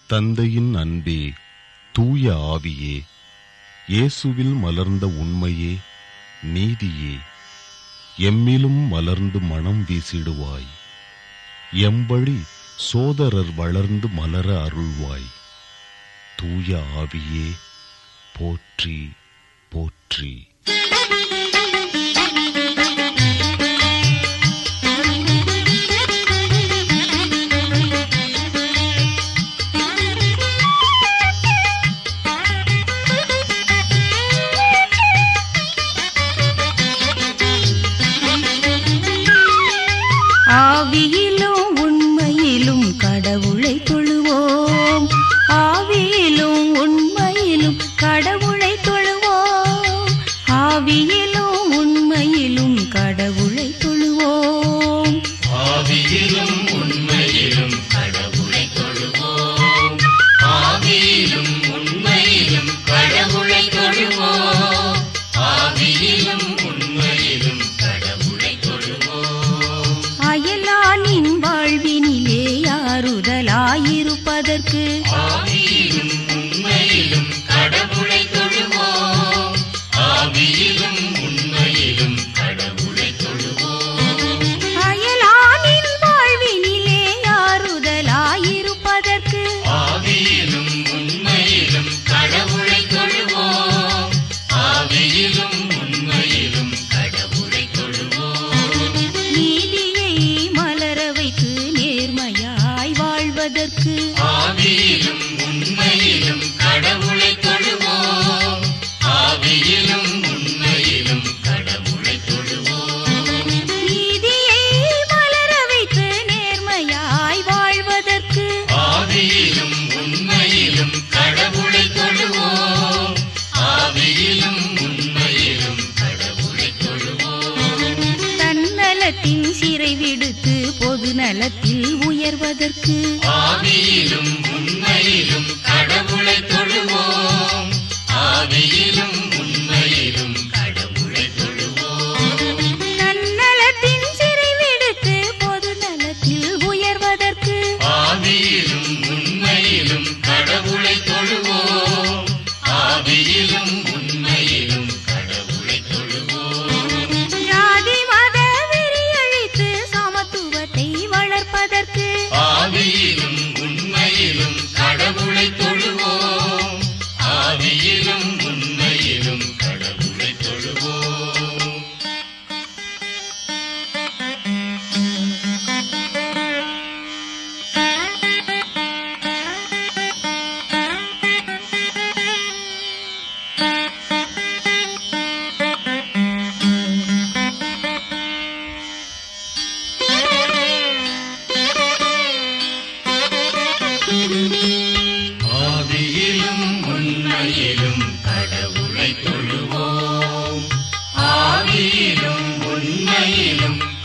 தந்தையின் அன்பே தூய ஆவியே இயேசுவில் மலர்ந்த உண்மையே நீதியே எம்மிலும் மலர்ந்து மனம் வீசிடுவாய் எம்பழி சோதரர் வளர்ந்து மலர அருள்வாய் தூய ஆவியே போற்றி போற்றி ஆவியிலும் உண்மையிலும் கடவுளை தொழுவோம் ஆவியிலும் உண்மையிலும் கடவுளை தொழுவோம் ஆவியிலும் உண்மையிலும் கடவுளை தொழுவோம் ஆவியிலும் உண்மையிலும் கடவுளை தொழுவோம் ஆவியிலும் உண்மையிலும் கடவுளை தொழுவோம் ஆவியிலும் உண்மையிலும் கடவுளை தொழுவோம் அயலானின் வாழ்வினிலே ஆறுதலாயிருப்பதற்கு ஆவியிலும் உண்மையிலும் கடவுளை தொழுவோம் ஆவியிலும் உண்மையிலும் கடவுளை தொழுவோம் அயலானின் வாழ்வினிலே ஆறுதலாயிருப்பதற்கு ஆவியிலும் உண்மையிலும் கடவுளை தொழுவோம் ஆவியிலும் உண்மையிலும் கடவுளை தொழுவோம் நீதியை மலர வைத்து நேர்மையாய் வாழ்வதற்கு ஆவியிலும் உண்மையிலும் கடவுளை தொழுவோம் ஆவியிலும் உண்மையிலும் கடவுளை தொழுவோம் நீதியை மலர வைத்து நேர்மையாய் வாழ்வதற்கு ஆவியிலும் உண்மையிலும் கடவுளை தொழுவோம் ஆவியிலும் உண்மையிலும் கடவுளை தொழுவோம் தன்னலத்தின் சிறை விடுத்து பொது நலத்தில் உயர்வதற்கு ஆவியிலும் உண்மையிலும் கடவுளை தொழுவோம் ஆவியிலும் உண்மையிலும் கடவுளை தொழுவோம் தன்னலத்தின் சிறை விடுத்து பொது நலத்தில் உயர்வதற்கு ஆவியிலும் உண்மையிலும் கடவுளை தொழுவோம் ஆவியிலும் உண்மையிலும் கடவுளை தொழுவோம் ஜாதி மத வெறியழித்து சமத்துவத்தை வளர்ப்பதற்கு ஆவியிலும் உண்மையிலும் கடவுளை தொழுவோம் ஆவியிலும் உண்மையிலும் கடவுளை தொழுவோம் ஆவியிலும் உண்மையிலும் கடவுளை தொழுவோம் ஆவியிலும் உண்மையிலும்